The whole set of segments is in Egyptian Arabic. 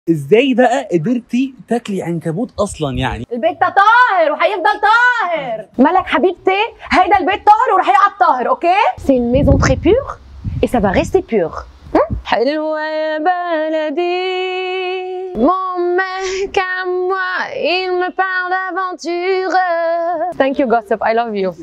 ازاي بقى قدرتي تاكلي عنكبوت اصلا يعني البيت ده طاهر وهيفضل طاهر ملك حبيبتي هيدا البيت طاهر ورح يقعد طاهر اوكي سي une maison très pure et ça va rester pur حلوة يا بلدي Mon mec à moi, il me parle d'aventure. Thank you, Gossip. I love you.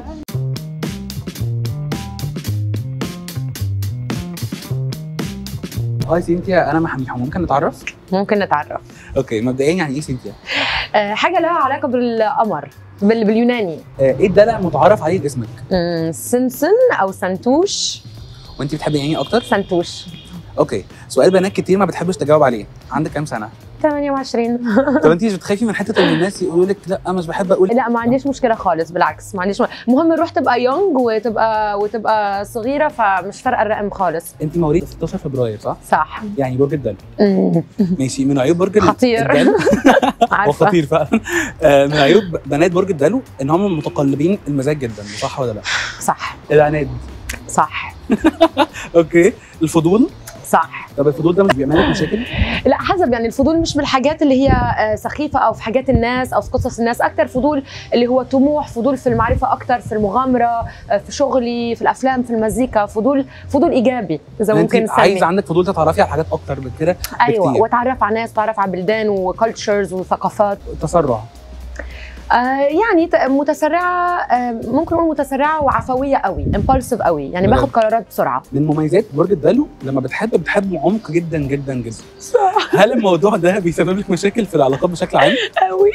هاي سينتيا انا محمد ممكن نتعرف ممكن نتعرف. اوكي مبدئيا يعني ايه سينتيا أه حاجة لها علاقة بالقمر بال- باليوناني آه، ايه الدلع متعرف عليه باسمك مم، سنسن أو سنتوش وانت بتحبي يعني اكتر سنتوش اوكي سؤال بنات كتير ما بتحبش تجاوب عليه عندك كام سنه 28 طب انت مش بتخافي من حته ان الناس يقولوا لك لا مش بحب اقول لا ما عنديش مشكله خالص بالعكس ما عنديش م... المهم نروح تبقى يونج وتبقى وتبقى صغيره فمش فارقه الرقم خالص انت مواليد 16 فبراير صح صح يعني برج الدلو مم. ماشي من عيوب برج ال- خطير. الدلو هو عارفه خطير فعلا آه، من عيوب بنات برج الدلو ان هم متقلبين المزاج جدا صح ولا لا صح العناد صح اوكي الفضول صح طب الفضول ده مش بيعمل لك مشاكل لا حسب يعني الفضول مش بالحاجات اللي هي آه، سخيفه او في حاجات الناس او في قصص الناس اكتر فضول اللي هو طموح فضول في المعرفه اكتر في المغامره آه، في شغلي في الافلام في المزيكا فضول فضول ايجابي اذا إن ممكن انت نسمي عايز عندك فضول تتعرفي على حاجات اكتر من كده ايوه بكتير. واتعرف على ناس واتعرف على بلدان وكالتشرز وثقافات تسرع آه يعني ت- متسرعه آه ممكن نقول متسرعه وعفويه قوي امبulsive قوي يعني بجد؟ باخد قرارات بسرعه من مميزات برج الدلو لما بتحب بتحب عمق جدا جدا جدا هل الموضوع ده بيسبب لك مشاكل في العلاقات بشكل عام قوي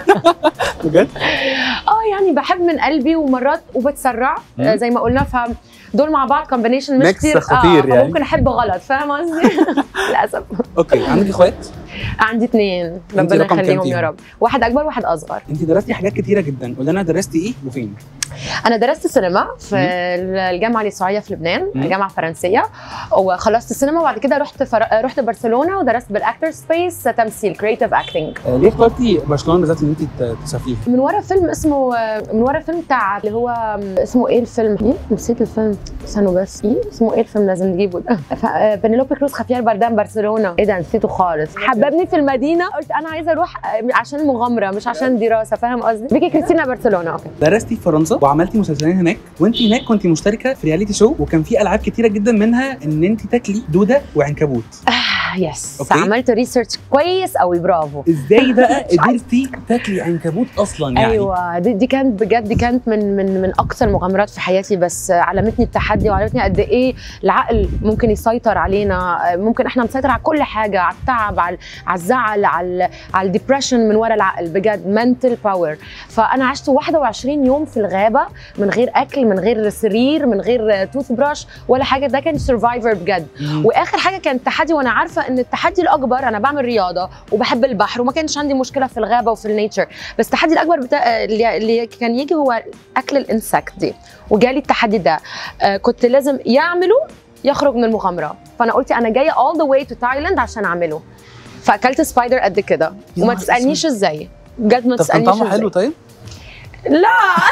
بجد اه يعني بحب من قلبي ومرات وبتسرع مم. آه زي ما قلنا فدول مع بعض كومبينيشن مش ميكس كتير خطير يعني. ممكن احب غلط فاهم قصدي للاسف اوكي عندك اخوات عندي اثنين أنت ربنا رقم كام يخليهم فيهم؟ يا رب واحد اكبر واحد اصغر انت درستي حاجات كتيره جدا قول لنا درستي ايه وفين انا درست سينما في مم. الجامعه اليسوعيه في لبنان مم. الجامعه الفرنسيه وخلصت السينما وبعد كده رحت فر... رحت برشلونه ودرست بالاكتر سبيس تمثيل كريتيف اكتنج آه ليه اخترتي برشلونه بالذات ان انت ت- تسافري من ورا فيلم اسمه من ورا فيلم بتاع اللي هو اسمه ايه الفيلم؟ ايه نسيت الفيلم استنوا بس ايه اسمه ايه الفيلم لازم نجيبه ده ف- بنيلوبي كروز خفير بردان برشلونه ايه ده نسيته خالص حببني في المدينه قلت انا عايزه اروح عشان المغامره مش عشان دراسه فاهم قصدي؟ بيكي كريستينا برشلونه اوكي درستي في فرنسا وعملتي مسلسلين هناك وانت هناك كنت مشتركه في رياليتي شو وكان في العاب كتيره جدا منها ان انت تاكلي دوده وعنكبوت يس أوكي. عملت ريسيرش كويس قوي برافو ازاي بقى قدرتي تاكلي عنكبوت اصلا يعني ايوه دي, دي كانت بجد دي كانت من من من اكثر المغامرات في حياتي بس علمتني التحدي وعلمتني قد ايه العقل ممكن يسيطر علينا ممكن احنا نسيطر على كل حاجه على التعب على على الزعل على على الديبرشن من ورا العقل بجد منتل باور فانا عشت 21 يوم في الغابه من غير اكل من غير سرير من غير توث براش ولا حاجه ده كان سرفايفر بجد مم. واخر حاجه كان تحدي وانا عارفه ان التحدي الاكبر انا بعمل رياضه وبحب البحر وما كانش عندي مشكله في الغابه وفي النيتشر بس التحدي الاكبر بتاع اللي اللي كان يجي هو اكل الانسكت دي وجالي التحدي ده آه كنت لازم يعمله يخرج من المغامره فانا قلت انا جايه all the way to Thailand عشان اعمله فاكلت سبايدر قد كده يا وما نهار تسالنيش ازاي بجد ما طب كان تسالنيش طعمه ازاي حلو طيب؟ لا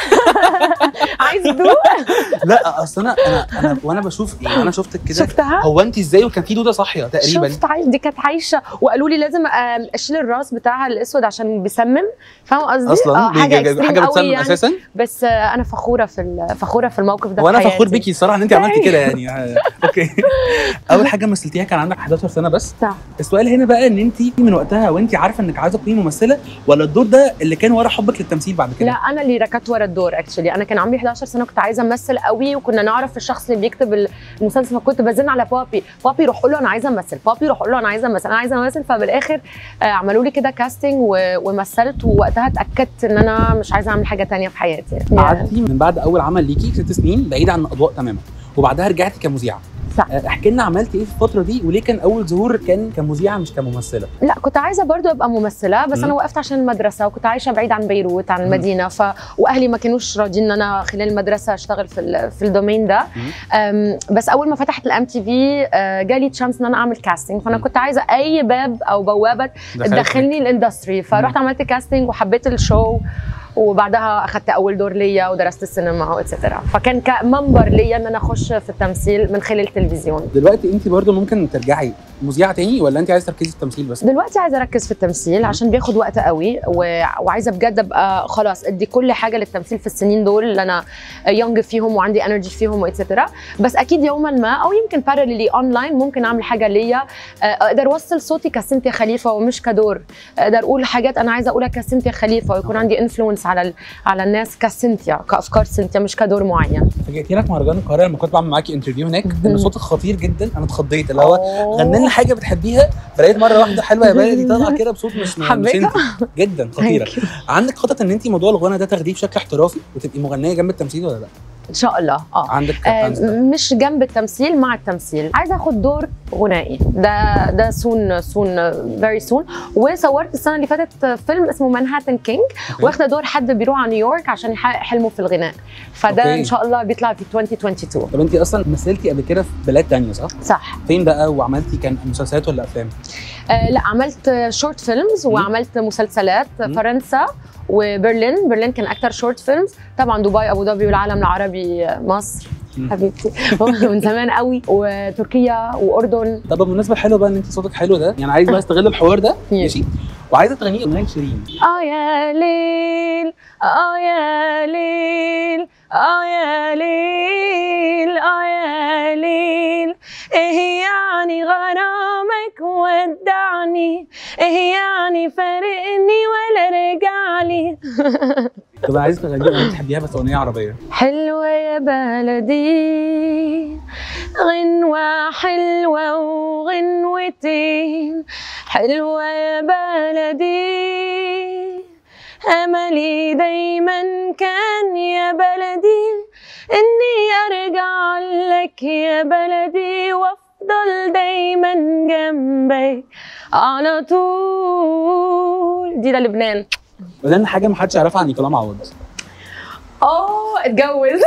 عايز تدوق لا اصل انا انا انا وانا بشوف ايه انا شفتك كده شفتها هو انت ازاي وكان في دوده صاحيه تقريبا شفت عايش دي كانت عايشه وقالوا لي لازم آم، اشيل الراس بتاعها الاسود عشان بيسمم فاهم قصدي؟ اصلا آه، دي حاجه حاجه, extreme حاجه قوي بتسمم يعني. اساسا بس آه، انا فخوره في ال- فخوره في الموقف ده وانا في فخور حياتي. بيكي الصراحه ان انت عملتي كده يعني آه، اوكي اول حاجه مثلتيها كان عندك 11 سنه بس صح. السؤال هنا بقى ان انت من وقتها وانت عارفه انك عايزه تكوني ممثله ولا الدور ده اللي كان ورا حبك للتمثيل بعد كده لا انا اللي ركبت ورا الدور اكشلي انا كان عمري 11 سنه كنت عايزه امثل قوي وكنا نعرف الشخص اللي بيكتب المسلسل فكنت بزن على بابي بابي روح قول له انا عايزه امثل بابي روح قول له انا عايزه امثل انا عايزه امثل فبالاخر آه، عملوا لي كده كاستنج ومثلت ووقتها اتاكدت ان انا مش عايزه اعمل حاجه تانية في حياتي قعدتي من بعد اول عمل ليكي ست سنين بعيد عن الاضواء تماما وبعدها رجعتي كمذيعه صح. آه، احكي لنا عملتي ايه في الفتره دي وليه كان اول ظهور كان كمذيعه مش كممثله لا كنت عايزه برضو ابقى ممثله بس مم. انا وقفت عشان المدرسه وكنت عايشه بعيد عن بيروت عن مم. المدينه ف واهلي ما كانوش راضيين ان انا خلال المدرسه اشتغل في ال... في الدومين ده أم، بس اول ما فتحت الام تي في جالي تشانس ان انا اعمل كاستنج فانا مم. كنت عايزه اي باب او بوابه تدخلني الاندستري فرحت عملت كاستنج وحبيت الشو وبعدها اخذت اول دور ليا ودرست السينما واتسترا فكان كمنبر ليا ان انا اخش في التمثيل من خلال التلفزيون دلوقتي انت برضو ممكن ترجعي مذيعه تاني ولا انت عايزه تركزي في التمثيل بس دلوقتي عايزه اركز في التمثيل عشان بياخد وقت قوي و... وعايزه بجد ابقى خلاص ادي كل حاجه للتمثيل في السنين دول اللي انا يونج فيهم وعندي انرجي فيهم واتسترا بس اكيد يوما ما او يمكن باراليلي اونلاين ممكن اعمل حاجه ليا آه، اقدر اوصل صوتي كسنتيا خليفه ومش كدور اقدر اقول حاجات انا عايزه اقولها كسنتيا خليفه ويكون عندي انفلونس على ال... على الناس كسنتيا كافكار سنتيا مش كدور معين فاجئتينا في مهرجان القاهره لما كنت بعمل معاكي انترفيو هناك ان صوتك خطير جدا انا اتخضيت اللي هو غني لنا حاجه بتحبيها فلقيت مره واحده حلوه يا بلدي طالعه كده بصوت مش مش حبيتها؟ انت جدا خطيره Thank you. عندك خطط ان انت موضوع الغنى ده تاخديه بشكل احترافي وتبقي مغنيه جنب التمثيل ولا لا؟ ان شاء الله اه عندك آه، plans ده؟ مش جنب التمثيل مع التمثيل عايزه اخد دور غنائي ده ده سون سون فيري سون وصورت السنه اللي فاتت فيلم اسمه مانهاتن كينج أوكي. واخده دور حد بيروح على نيويورك عشان يحقق حلمه في الغناء فده أوكي. ان شاء الله بيطلع في 2022 طب انت اصلا مثلتي قبل كده في بلاد تانية صح؟ صح فين بقى وعملتي كان مسلسلات ولا افلام؟ آه لا عملت شورت فيلمز مم. وعملت مسلسلات مم. فرنسا وبرلين برلين كان اكتر شورت فيلمز طبعا دبي ابو ظبي والعالم العربي مصر مم. حبيبتي من زمان قوي وتركيا واردن طب بالمناسبه حلو بقى ان انت صوتك حلو ده يعني عايز بقى استغل الحوار ده ماشي وعايزه تغني اغنيه شيرين اه يا ليل اه يا ليل اه يا ليل اه يا ليل ايه يعني غرامك ودعني ايه يعني فارقني ولا رجعلي طب عايزه تغني اغنيه تحبيها بس اغنيه عربيه حلوة يا بلدي غنوة حلوة وغنوتين حلوة يا بلدي أملي دايما كان يا بلدي إني أرجع لك يا بلدي وأفضل دايما جنبك على طول دي للبنان ولان حاجه ما حدش يعرفها عن نيكولا معوض اه اتجوز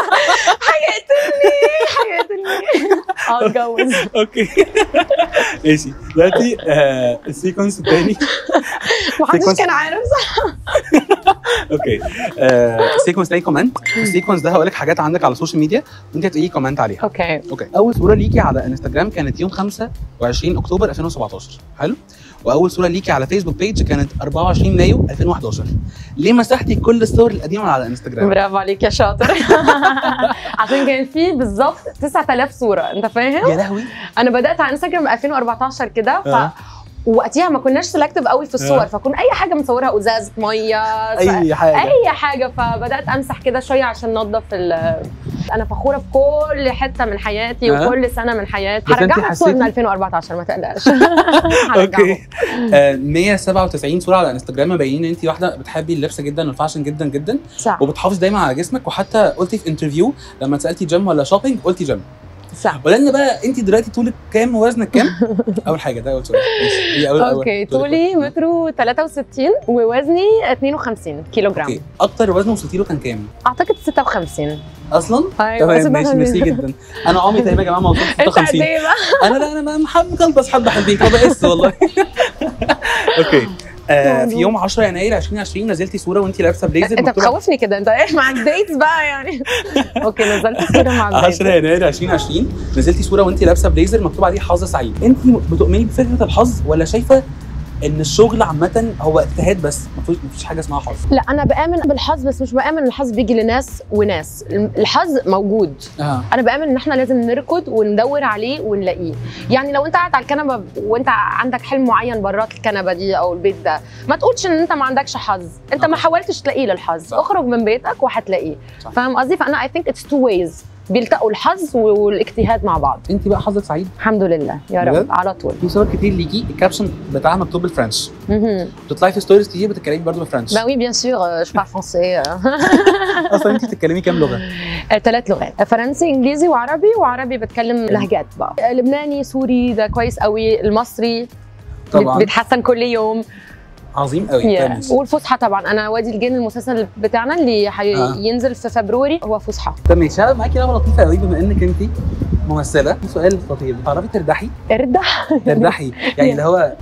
حياتني حياتني اه اتجوز اوكي ماشي دلوقتي آه السيكونس الثاني محدش sequence. كان عارف صح اوكي آه السيكونس تاني كومنت السيكونس ده هقول لك حاجات عندك على السوشيال ميديا وانت هتقولي كومنت عليها اوكي اوكي اول صوره ليكي على انستجرام كانت يوم 25 اكتوبر 2017 حلو واول صوره ليكي على فيسبوك بيج كانت 24 مايو 2011 ليه مسحتي كل الصور القديمه على الانستجرام برافو عليك يا شاطر عشان كان في بالظبط 9000 صوره انت فاهم يا لهوي انا بدات على انستغرام 2014 كده ف آه. وقتها ما كناش سلكتيف قوي في الصور آه. فكون اي حاجه مصورها ازازه ميه اي حاجه اي حاجه فبدات امسح كده شويه عشان انضف ال انا فخوره في كل حته من حياتي أه. وكل سنه من حياتي بس أنت هرجع لك صور من حسيتي- 2014 ما تقلقش هرجعهم. اوكي آه 197 صوره على انستجرام مبينين ان انت واحده بتحبي اللبس جدا والفاشن جدا جدا صح وبتحافظ دايما على جسمك وحتى قلتي في انترفيو لما اتسالتي جيم ولا شوبينج قلتي جيم صح ولان بقى انت دلوقتي طولك كام ووزنك كام اول حاجه ده اول سؤال ماشي. دي اول اوكي أول- طولي متر 63 ووزني 52 كيلو جرام اوكي اكتر وزن وصلتي له كان كام اعتقد 56 اصلا ايوه تمام 56. ماشي ميرسي جدا انا عمري تقريبا يا جماعه ما وصلت انت قد 56 ايه بقى؟ انا لا انا محب كلبس حبه حلوين ما بقس والله اوكي آه في يوم 10 يناير 2020 نزلتي صوره وانت لابسه بليزر انت مكتوب بتخوفني كده انت ايه مع الديتس بقى يعني اوكي نزلت صوره مع 10 الديتس يناير 2020 نزلتي صوره وانت لابسه بليزر مكتوب عليه حظ سعيد انت بتؤمني بفكره الحظ ولا شايفه ان الشغل عامه هو اجتهاد بس مفيش مفيش حاجه اسمها حظ لا انا بامن بالحظ بس مش بامن الحظ بيجي لناس وناس الحظ موجود اه انا بامن ان احنا لازم نركض وندور عليه ونلاقيه يعني لو انت قاعد على الكنبه وانت عندك حلم معين برات الكنبه دي او البيت ده ما تقولش ان انت ما عندكش حظ انت ما صح. حاولتش تلاقيه للحظ صح. اخرج من بيتك وهتلاقيه صح. فاهم قصدي فانا اي ثينك اتس تو ويز بيلتقوا الحظ والاجتهاد مع بعض انت بقى حظك سعيد الحمد لله يا بجد؟ رب على طول في صور كتير ليكي الكابشن بتاعها مكتوب بالفرنش مهم. بتطلعي في ستوريز كتير بتتكلمي برضه بالفرنش Ben oui, bien sûr, euh, je parle français. اصلا انت بتتكلمي كام لغه؟ ثلاث لغات فرنسي انجليزي وعربي وعربي بتكلم لهجات بقى آه، لبناني سوري ده كويس قوي المصري طبعا بيتحسن كل يوم عظيم قوي yeah. yeah. والفصحى طبعا انا وادي الجن المسلسل بتاعنا اللي آه. هينزل في فبراير هو فصحى طب ماشي هلعب معاكي لعبه لطيفه قوي بما انك انت ممثله في سؤال خطير بتعرفي تردحي اردح تردحي يعني اللي هو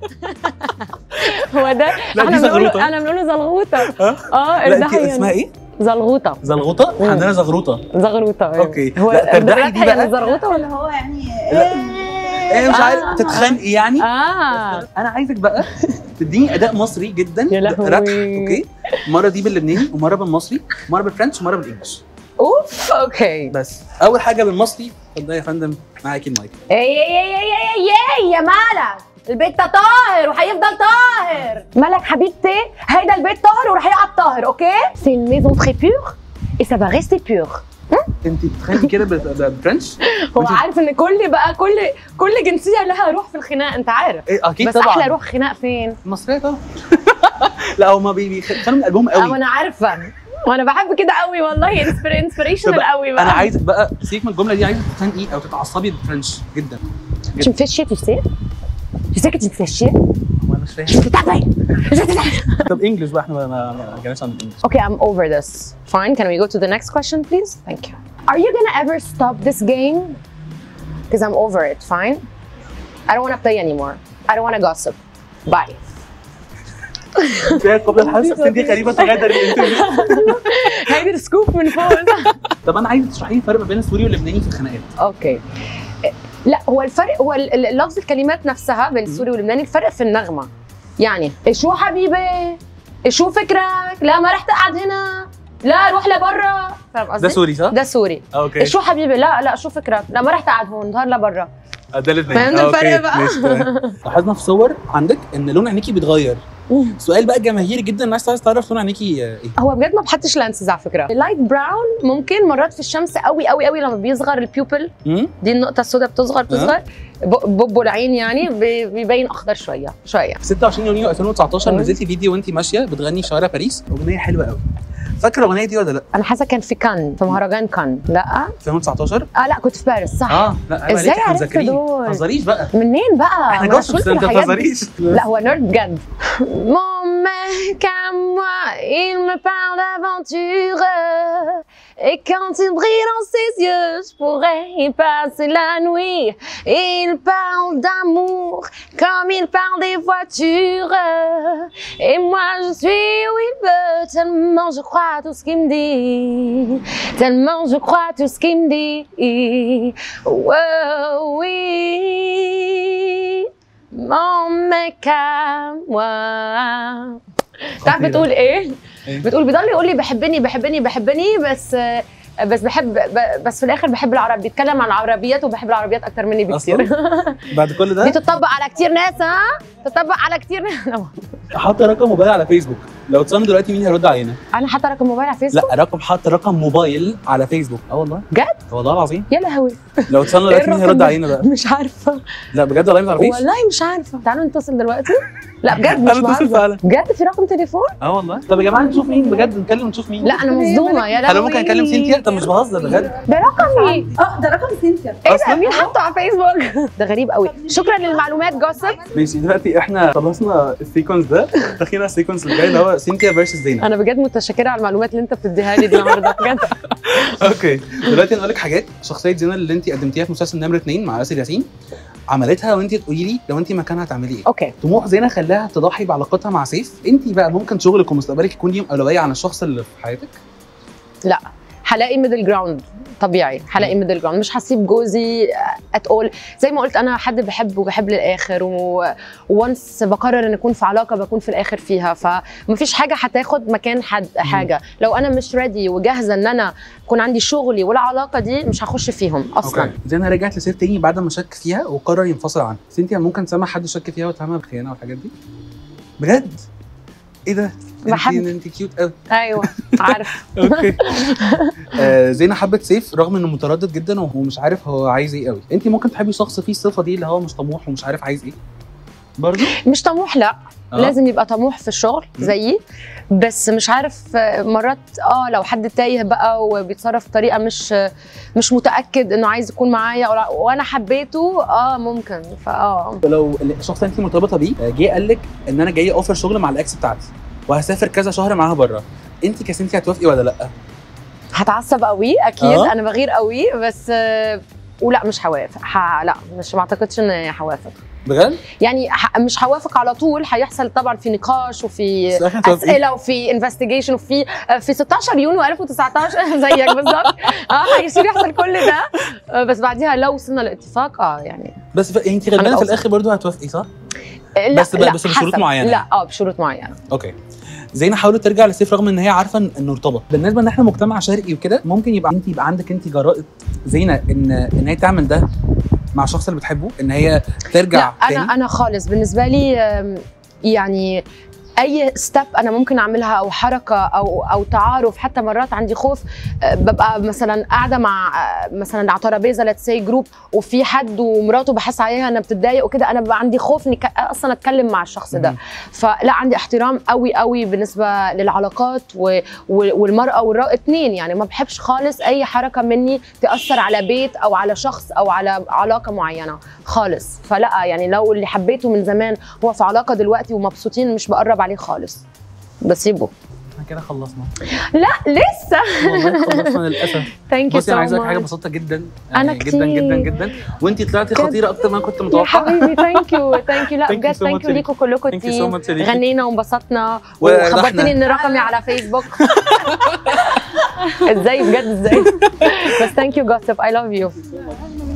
هو ده لا، دي احنا زغروطة. بنقوله انا بنقوله زلغوطه اه اه لا انت اردحي اسمها ايه؟ زلغوطه زلغوطه مم. عندنا زغروطه زغروطه أوكي. هو لا، تردحي البنات دي هي بقى. اللي زغروطه ولا اللي هو يعني لا. ايه مش آه. عارف تتخانقي يعني اه انا عايزك بقى تديني اداء مصري جدا يا لهوي. ربح اوكي مره دي باللبناني ومره بالمصري ومره بالفرنش ومره بالانجلش اوف اوكي بس اول حاجه بالمصري اتفضلي يا فندم معاكي المايك اي اي اي اي اي اي يا مالك البيت ده طاهر وهيفضل طاهر مالك حبيبتي هيدا البيت طاهر ورح يقعد طاهر اوكي سي une maison très pure et ça va rester pur انت بتتخانقي كده بال- بالفرنش هو وانت- عارف ان كل بقى كل كل جنسيه لها روح في الخناق انت عارف ايه اكيد بس طبعا احلى روح خناق فين؟ المصريه طبعا لا هما بي- بيخانوا من قلبهم اه قوي انا عارفه وانا بحب كده قوي والله انسبريشنال طب قوي بقى انا عايزك بقى سيبك من الجمله دي عايزك تتخانقي او تتعصبي بالفرنش جدا Tu me fais chier, tu sais Tu sais que tu me fais chier وانا مش فاهم Je vais t'appeler Je vais t'appeler طب انجلش بقى احنا ما- ما ما جيناش عن الانجلش Okay, I'm over this. Fine, can we go to the next question, please? Thank you. Are you gonna ever stop this game? Because I'm over it, fine? I don't wanna play anymore. I don't wanna gossip. Bye. فيها قبل الحدث بس انت غريبه تغادر الانترفيو هيدي السكوب من فوق طب انا عايزك تشرحي لي الفرق ما بين السوري واللبناني في الخناقات اوكي لا هو الفرق هو ال- ال- لفظ الكلمات نفسها بين السوري واللبناني الفرق في النغمه يعني شو حبيبي شو فكرك لا ما رح تقعد هنا لا روح لبرا فاهم قصدي ده سوري صح؟ ده سوري اوكي شو حبيبي لا لا شو فكرك لا ما رح تقعد هون ظهر لبرا ده الاثنين فهمت الفرق بقى؟ لاحظنا في صور عندك ان لون عينيكي بيتغير سؤال بقى جماهيري جدا الناس عايز تعرف لون عينيكي آه، ايه هو بجد ما بحطش لانسز على فكره اللايت براون ممكن مرات في الشمس قوي قوي قوي لما بيصغر البيوبل مم؟ دي النقطه السوداء بتصغر بتصغر ب- ببو العين يعني بي- بيبين اخضر شويه شويه في 26 يونيو 2019 مم. نزلتي فيديو وانت ماشيه بتغني في شوارع باريس اغنيه حلوه قوي فاكره الاغنيه دي ولا لا؟ انا حاسه كان في كان في مهرجان كان لا 2019 اه لا كنت في باريس صح اه لا عيب ازاي عليكي، احنا عرفت مذاكرين. دول؟ ما تهزريش بقى منين بقى احنا ما جوست شفت انت ما الحاجات دي. تهزريش لا هو نيرد بجد Mon mec à moi, il me parle d'aventure Et quand il brille dans ses yeux, je pourrais y passer la nuit Il parle d'amour comme il parle des voitures Et moi je suis où il veut tellement je crois à tout ce qu'il me dit Tellement je crois à tout ce qu'il me dit Oh oui mon mec à moi تعرف بتقول ايه؟ إيه؟ بتقول بيضل يقول لي بحبني بحبني بحبني بس بس بحب ب- بس في الاخر بحب العرب بيتكلم عن العربيات وبحب العربيات اكتر مني بكتير بعد كل دي ده تطبق على كتير ناس ها تطبق على كتير ناس حاطه رقم موبايل على فيسبوك لو اتصلنا دلوقتي مين هيرد علينا؟ انا حاطه رقم موبايل على فيسبوك لا رقم حاطه رقم موبايل على فيسبوك اه والله بجد؟ والله العظيم يا لهوي لو اتصلنا إيه دلوقتي مين الرقم هيرد ده؟ علينا بقى؟ مش عارفه لا بجد والله ما تعرفيش؟ والله مش عارفه تعالوا نتصل دلوقتي لا بجد انا مش اتصل بهزر فعلا بجد في رقم تليفون؟ اه والله طب يا جماعه نشوف مين بجد نتكلم نشوف مين لا انا مصدومه يا لهوي انا ممكن اكلم سينتيا طب مش بهزر بجد ده رقمي اه ده رقم سينتيا ايه ده مين حاطه على فيسبوك ده غريب قوي شكرا للمعلومات جوسب ماشي دلوقتي احنا خلصنا السيكونس ده دخلنا السيكونس الجاي اللي هو سينتيا فيرسس زينب انا بجد متشكره على المعلومات اللي انت بتديها لي دي النهارده بجد اوكي دلوقتي انا اقول لك حاجات شخصيه زينب اللي انت قدمتيها في مسلسل نمر اثنين مع ياسر ياسين عملتها وانت تقولي لي لو انت مكانها هتعملي ايه اوكي طموح زينة خلاها تضحي بعلاقتها مع سيف انت بقى ممكن شغلك ومستقبلك يكون ليهم اولويه عن الشخص اللي في حياتك لا هلاقي ميدل جراوند طبيعي هلاقي ميدل جراوند مش هسيب جوزي ات اول زي ما قلت انا حد بحبه وبحب للاخر وونس بقرر ان اكون في علاقه بكون في الاخر فيها فمفيش حاجه هتاخد مكان حد حاجه لو انا مش ريدي وجاهزه ان انا يكون عندي شغلي والعلاقه دي مش هخش فيهم اصلا اوكي زينة رجعت لسيف تاني بعد ما شك فيها وقرر ينفصل عنها سينتيا ممكن تسمع حد شك فيها وتهمها بالخيانه والحاجات دي بجد ايه ده بحب. انت انت كيوت قوي ايوه عارف اوكي آه زينة حبت سيف رغم انه متردد جدا وهو مش عارف هو عايز ايه قوي انت ممكن تحبي شخص فيه الصفه دي اللي هو مش طموح ومش عارف عايز ايه برضه مش طموح لا آه. لازم يبقى طموح في الشغل زيي بس مش عارف آه، مرات اه لو حد تايه بقى وبيتصرف بطريقه مش مش متاكد انه عايز يكون معايا ولا- وانا حبيته اه ممكن فاه لو الشخص اللي انت مرتبطه بيه آه، جه قال لك ان انا جاي اوفر شغل مع الاكس بتاعتي وهسافر كذا شهر معاها بره انت كسنتي هتوافقي ولا لا؟ هتعصب قوي اكيد آه. انا بغير قوي بس آه ولا مش هوافق ح- لا مش ما اعتقدش اني هوافق بجد؟ يعني ح- مش هوافق على طول هيحصل طبعا في نقاش وفي بس إحنا توافقين. اسئله وفي انفستيجيشن وفي في 16 يونيو 2019 زيك بالظبط اه هيصير يحصل كل ده آه، بس بعديها لو وصلنا لاتفاق اه يعني بس ف... انت غالبا أنا في أوصل. الاخر برضو هتوافقي صح؟ آه، لا بس ب- لا بس بشروط حسب. معينة. لا اه بشروط معينه اوكي زينة حاولت ترجع للسيف رغم ان هي عارفه إن- انه ارتبط بالنسبه ان احنا مجتمع شرقي وكده ممكن يبقى انت يبقى عندك انت جرأة زينة ان ان هي تعمل ده مع الشخص اللي بتحبه ان هي ترجع لا تاني انا انا خالص بالنسبه لي آم، يعني اي ستيب انا ممكن اعملها او حركه او او تعارف حتى مرات عندي خوف آه، ببقى مثلا قاعده مع آه، مثلا على ترابيزه ليتس سي جروب وفي حد ومراته بحس عليها انها بتتضايق وكده انا ببقى عندي خوف اني ك- اصلا اتكلم مع الشخص ده مهم. فلا عندي احترام قوي قوي بالنسبه للعلاقات و... و... والمراه والراجل اتنين يعني ما بحبش خالص اي حركه مني تاثر على بيت او على شخص او على علاقه معينه خالص فلا يعني لو اللي حبيته من زمان هو في علاقه دلوقتي ومبسوطين مش بقرب عليه خالص بسيبه احنا كده خلصنا لا لسه والله خلصنا للاسف ثانك يو بصي انا عايز اقول لك حاجه بسيطه جدا يعني أنا جدا كتير. جدا جدا وانت طلعتي بجد. خطيره اكتر ما أنا كنت يا متوقع حبيبي ثانك يو ثانك يو لا Thank you بجد so ثانك much يو ليكوا كلكم Thank you so تيم much ليكي. غنينا وانبسطنا ورحنا. وخبرتني ان رقمي على فيسبوك ازاي بجد ازاي بس ثانك يو جوسب اي لاف يو